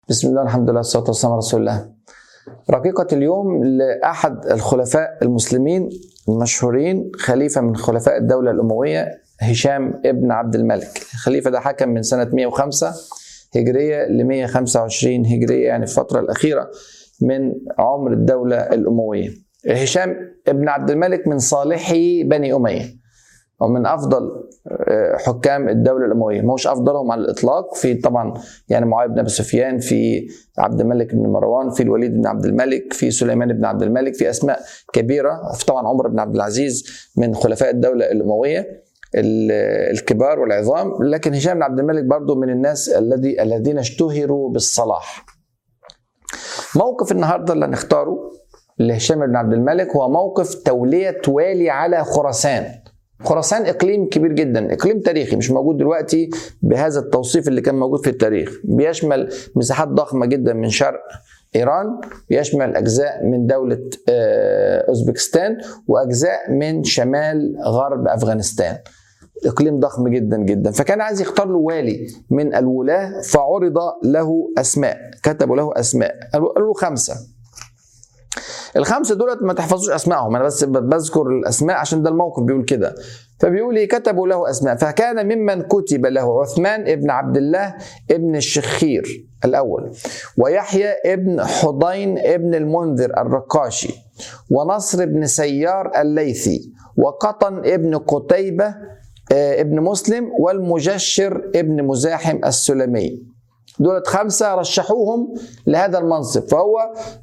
بسم الله الحمد لله والصلاة والسلام على رسول الله رقيقة اليوم لأحد الخلفاء المسلمين المشهورين خليفة من خلفاء الدولة الأموية هشام ابن عبد الملك الخليفة ده حكم من سنة 105 هجرية ل 125 هجرية يعني في الفترة الأخيرة من عمر الدولة الأموية هشام ابن عبد الملك من صالحي بني أمية ومن افضل حكام الدوله الامويه مش افضلهم على الاطلاق في طبعا يعني معاويه بن ابي سفيان في عبد الملك بن مروان في الوليد بن عبد الملك في سليمان بن عبد الملك في اسماء كبيره في طبعا عمر بن عبد العزيز من خلفاء الدوله الامويه الكبار والعظام لكن هشام بن عبد الملك برضو من الناس الذي الذين اشتهروا بالصلاح موقف النهارده اللي هنختاره لهشام بن عبد الملك هو موقف توليه والي على خراسان خراسان اقليم كبير جدا اقليم تاريخي مش موجود دلوقتي بهذا التوصيف اللي كان موجود في التاريخ بيشمل مساحات ضخمه جدا من شرق ايران بيشمل اجزاء من دوله اوزبكستان واجزاء من شمال غرب افغانستان اقليم ضخم جدا جدا فكان عايز يختار له والي من الولاه فعرض له اسماء كتبوا له اسماء قالوا له خمسه الخمسه دولت ما تحفظوش اسمائهم انا بس بذكر الاسماء عشان ده الموقف بيقول كده فبيقول لي كتبوا له اسماء فكان ممن كتب له عثمان ابن عبد الله ابن الشخير الاول ويحيى ابن حضين ابن المنذر الرقاشي ونصر بن سيار الليثي وقطن ابن قتيبه ابن مسلم والمجشر ابن مزاحم السلمي دولت خمسه رشحوهم لهذا المنصب فهو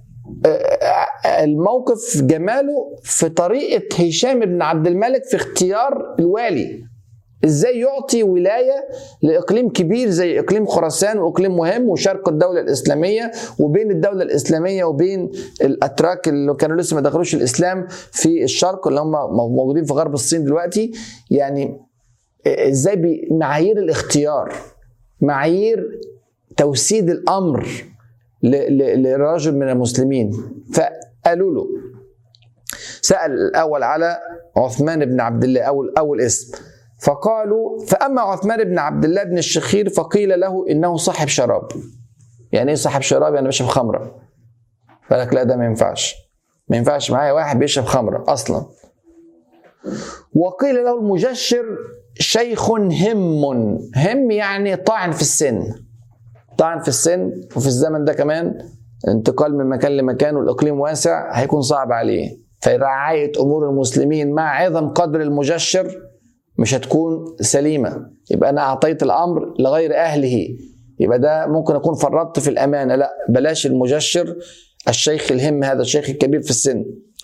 الموقف جماله في طريقة هشام بن عبد الملك في اختيار الوالي ازاي يعطي ولاية لإقليم كبير زي إقليم خراسان وإقليم مهم وشرق الدولة الإسلامية وبين الدولة الإسلامية وبين الأتراك اللي كانوا لسه ما دخلوش الإسلام في الشرق اللي هم موجودين في غرب الصين دلوقتي يعني ازاي معايير الاختيار معايير توسيد الأمر لرجل من المسلمين فقالوا له سأل الأول على عثمان بن عبد الله أول أول اسم فقالوا فأما عثمان بن عبد الله بن الشخير فقيل له إنه صاحب شراب يعني إيه صاحب شراب يعني بيشرب خمرة فقالك لا ده ما ينفعش ما ينفعش معايا واحد بيشرب خمرة أصلا وقيل له المجشر شيخ هم هم يعني طاعن في السن طبعا في السن وفي الزمن ده كمان انتقال من مكان لمكان والاقليم واسع هيكون صعب عليه فرعايه امور المسلمين مع عظم قدر المجشر مش هتكون سليمه يبقى انا اعطيت الامر لغير اهله يبقى ده ممكن اكون فرطت في الامانه لا بلاش المجشر الشيخ الهم هذا الشيخ الكبير في السن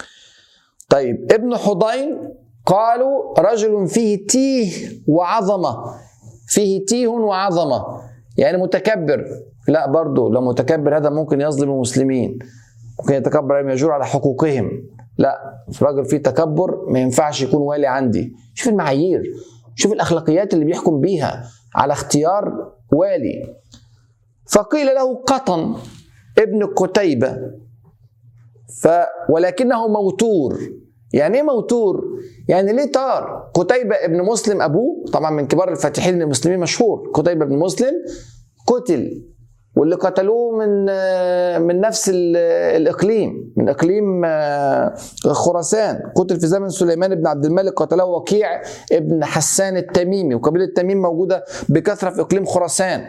طيب ابن حضين قالوا رجل فيه تيه وعظمه فيه تيه وعظمه يعني متكبر لا برضه لو متكبر هذا ممكن يظلم المسلمين ممكن يتكبر يجور على حقوقهم لا راجل فيه تكبر ما ينفعش يكون والي عندي شوف المعايير شوف الاخلاقيات اللي بيحكم بيها على اختيار والي فقيل له قطن ابن قتيبة ف ولكنه موتور يعني ايه موتور؟ يعني ليه طار؟ قتيبة ابن مسلم أبوه طبعا من كبار الفاتحين المسلمين مشهور قتيبة بن مسلم قتل واللي قتلوه من من نفس الاقليم من اقليم خراسان قتل في زمن سليمان بن عبد الملك قتله وكيع ابن حسان التميمي وقبيله التميم موجوده بكثره في اقليم خراسان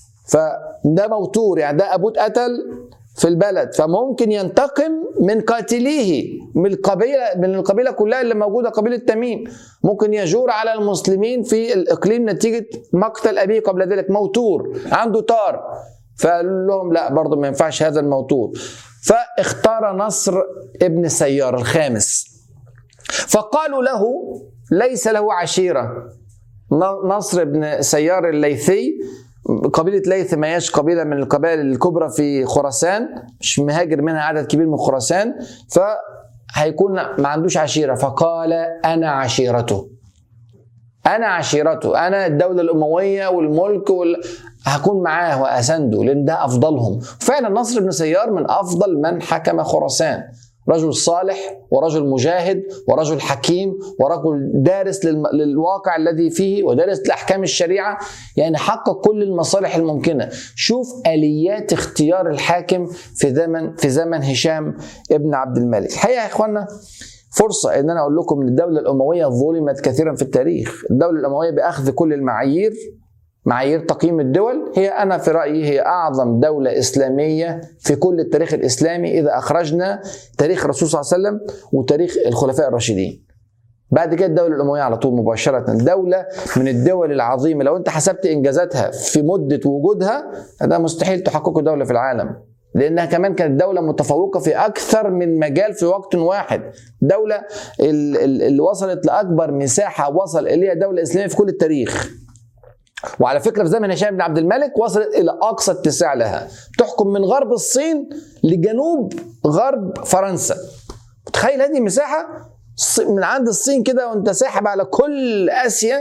فده موتور يعني ده ابوه اتقتل في البلد فممكن ينتقم من قاتليه من القبيله من القبيله كلها اللي موجوده قبيله تميم ممكن يجور على المسلمين في الاقليم نتيجه مقتل ابيه قبل ذلك موتور عنده طار فقال لهم لا برضه ما ينفعش هذا الموتور فاختار نصر ابن سيار الخامس فقالوا له ليس له عشيره نصر بن سيار الليثي قبيلة ليث ما هياش قبيلة من القبائل الكبرى في خراسان مش مهاجر منها عدد كبير من خراسان فهيكون ما عندوش عشيرة فقال أنا عشيرته أنا عشيرته أنا الدولة الأموية والملك وال... هكون معاه وأسنده لأن ده أفضلهم فعلا نصر بن سيار من أفضل من حكم خراسان رجل صالح ورجل مجاهد ورجل حكيم ورجل دارس للواقع الذي فيه ودارس لاحكام الشريعه يعني حقق كل المصالح الممكنه شوف اليات اختيار الحاكم في زمن في زمن هشام ابن عبد الملك الحقيقه يا اخوانا فرصة إن أنا أقول لكم إن الدولة الأموية ظلمت كثيرا في التاريخ، الدولة الأموية بأخذ كل المعايير معايير تقييم الدول هي أنا في رأيي هي أعظم دولة إسلامية في كل التاريخ الإسلامي إذا أخرجنا تاريخ الرسول صلى الله عليه وسلم وتاريخ الخلفاء الراشدين بعد كده الدولة الأموية على طول مباشرة دولة من الدول العظيمة لو أنت حسبت إنجازاتها في مدة وجودها ده مستحيل تحققه دولة في العالم لانها كمان كانت دوله متفوقه في اكثر من مجال في وقت واحد دوله اللي وصلت لاكبر مساحه وصل اليها دوله اسلاميه في كل التاريخ وعلى فكره في زمن هشام بن عبد الملك وصلت الى اقصى اتساع لها تحكم من غرب الصين لجنوب غرب فرنسا تخيل هذه مساحه من عند الصين كده وانت ساحب على كل اسيا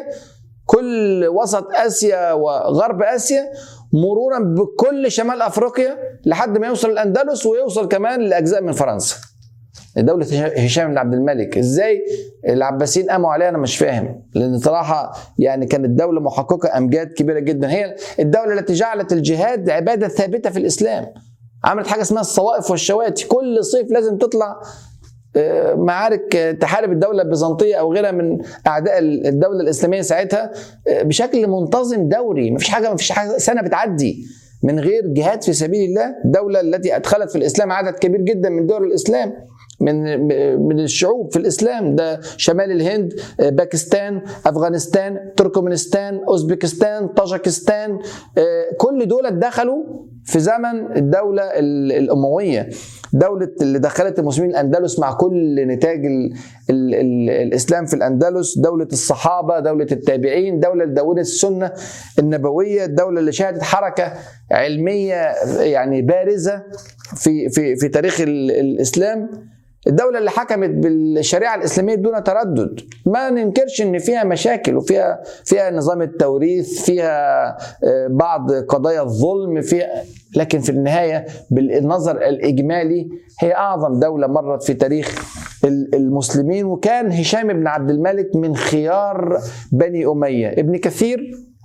كل وسط اسيا وغرب اسيا مرورا بكل شمال افريقيا لحد ما يوصل الاندلس ويوصل كمان لاجزاء من فرنسا دولة هشام بن عبد الملك ازاي العباسيين قاموا عليها انا مش فاهم لان صراحة يعني كانت دولة محققة امجاد كبيرة جدا هي الدولة التي جعلت الجهاد عبادة ثابتة في الاسلام عملت حاجة اسمها الصوائف والشواتي كل صيف لازم تطلع آه، معارك تحارب الدولة البيزنطية أو غيرها من أعداء الدولة الإسلامية ساعتها آه، بشكل منتظم دوري مفيش حاجة مفيش حاجة سنة بتعدي من غير جهاد في سبيل الله الدولة التي أدخلت في الإسلام عدد كبير جدا من دول الإسلام من من الشعوب في الاسلام ده شمال الهند باكستان افغانستان تركمانستان اوزبكستان طاجكستان كل دول دخلوا في زمن الدولة الأموية دولة اللي دخلت المسلمين الأندلس مع كل نتاج ال ال ال الإسلام في الأندلس دولة الصحابة دولة التابعين دولة اللي دونت السنة النبوية الدولة اللي شهدت حركة علمية يعني بارزة في في في تاريخ الإسلام الدولة اللي حكمت بالشريعة الإسلامية دون تردد ما ننكرش إن فيها مشاكل وفيها فيها نظام التوريث فيها آه، بعض قضايا الظلم فيها لكن في النهاية بالنظر الإجمالي هي أعظم دولة مرت في تاريخ المسلمين وكان هشام بن عبد الملك من خيار بني أمية ابن كثير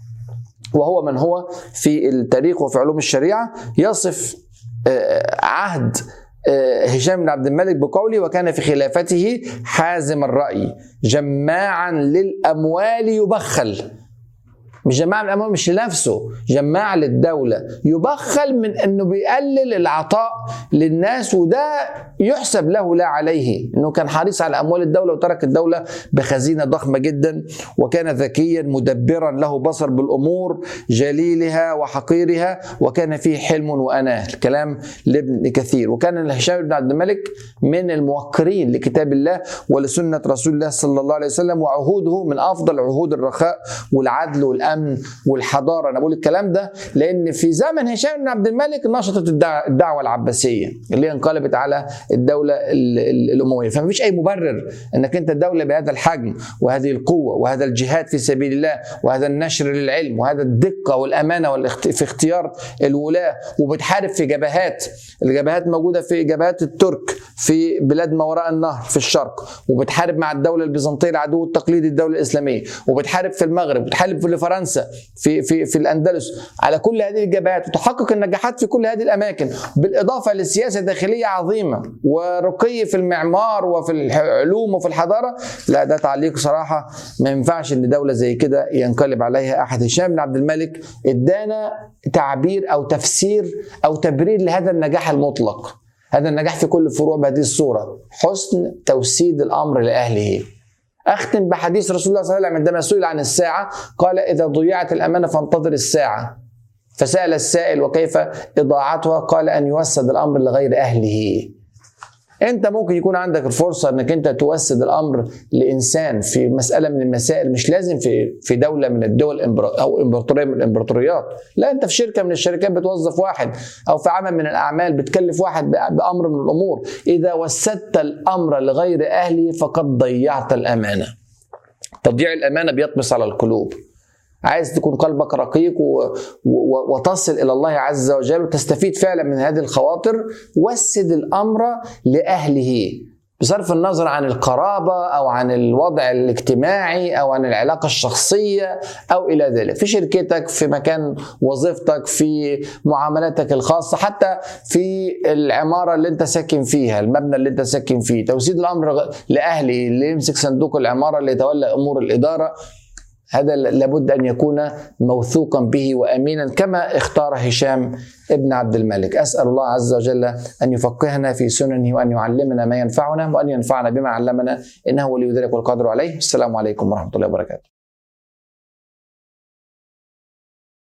وهو من هو في التاريخ وفي علوم الشريعة يصف آه، عهد آه، هشام بن عبد الملك بقوله وكان في خلافته حازم الرأي جماعا للأموال يبخل مش جماعة من الأموال مش لنفسه جماعة للدولة يبخل من أنه بيقلل العطاء للناس وده يحسب له لا عليه أنه كان حريص على أموال الدولة وترك الدولة بخزينة ضخمة جدا وكان ذكيا مدبرا له بصر بالأمور جليلها وحقيرها وكان فيه حلم وأناه الكلام لابن كثير وكان هشام بن عبد الملك من الموقرين لكتاب الله ولسنة رسول الله صلى الله عليه وسلم وعهوده من أفضل عهود الرخاء والعدل والأمن الامن والحضاره انا بقول الكلام ده لان في زمن هشام بن عبد الملك نشطت الدعوه العباسيه اللي هي انقلبت على الدوله الامويه فمفيش اي مبرر انك انت الدوله بهذا الحجم وهذه القوه وهذا الجهاد في سبيل الله وهذا النشر للعلم وهذا الدقه والامانه في اختيار الولاه وبتحارب في جبهات الجبهات موجوده في جبهات الترك في بلاد ما وراء النهر في الشرق وبتحارب مع الدوله البيزنطيه العدو التقليدي الدوله الاسلاميه وبتحارب في المغرب وبتحارب في فرنسا في في في الاندلس على كل هذه الجبهات وتحقق النجاحات في كل هذه الاماكن بالاضافه لسياسه داخليه عظيمه ورقي في المعمار وفي العلوم وفي الحضاره لا ده تعليق صراحه ما ينفعش ان دوله زي كده ينقلب عليها احد هشام بن عبد الملك ادانا تعبير او تفسير او تبرير لهذا النجاح المطلق هذا النجاح في كل الفروع بهذه الصوره حسن توسيد الامر لاهله أختم بحديث رسول الله صلى الله عليه وسلم عندما سئل عن الساعة قال إذا ضيعت الأمانة فانتظر الساعة فسأل السائل وكيف إضاعتها قال أن يوسد الأمر لغير أهله انت ممكن يكون عندك الفرصه انك انت توسد الامر لانسان في مساله من المسائل مش لازم في في دوله من الدول او امبراطوريه من الامبراطوريات لا انت في شركه من الشركات بتوظف واحد او في عمل من الاعمال بتكلف واحد بامر من الامور اذا وسدت الامر لغير اهله فقد ضيعت الامانه تضييع الامانه بيطمس على القلوب عايز تكون قلبك رقيق و... و... وتصل الى الله عز وجل وتستفيد فعلا من هذه الخواطر وسد الامر لاهله بصرف النظر عن القرابة أو عن الوضع الاجتماعي أو عن العلاقة الشخصية أو إلى ذلك في شركتك في مكان وظيفتك في معاملاتك الخاصة حتى في العمارة اللي أنت ساكن فيها المبنى اللي أنت ساكن فيه توسيد الأمر لأهلي اللي يمسك صندوق العمارة اللي يتولى أمور الإدارة هذا لابد ان يكون موثوقا به وامينا كما اختار هشام ابن عبد الملك اسال الله عز وجل ان يفقهنا في سننه وان يعلمنا ما ينفعنا وان ينفعنا بما علمنا انه ولي ذلك والقادر عليه السلام عليكم ورحمه الله وبركاته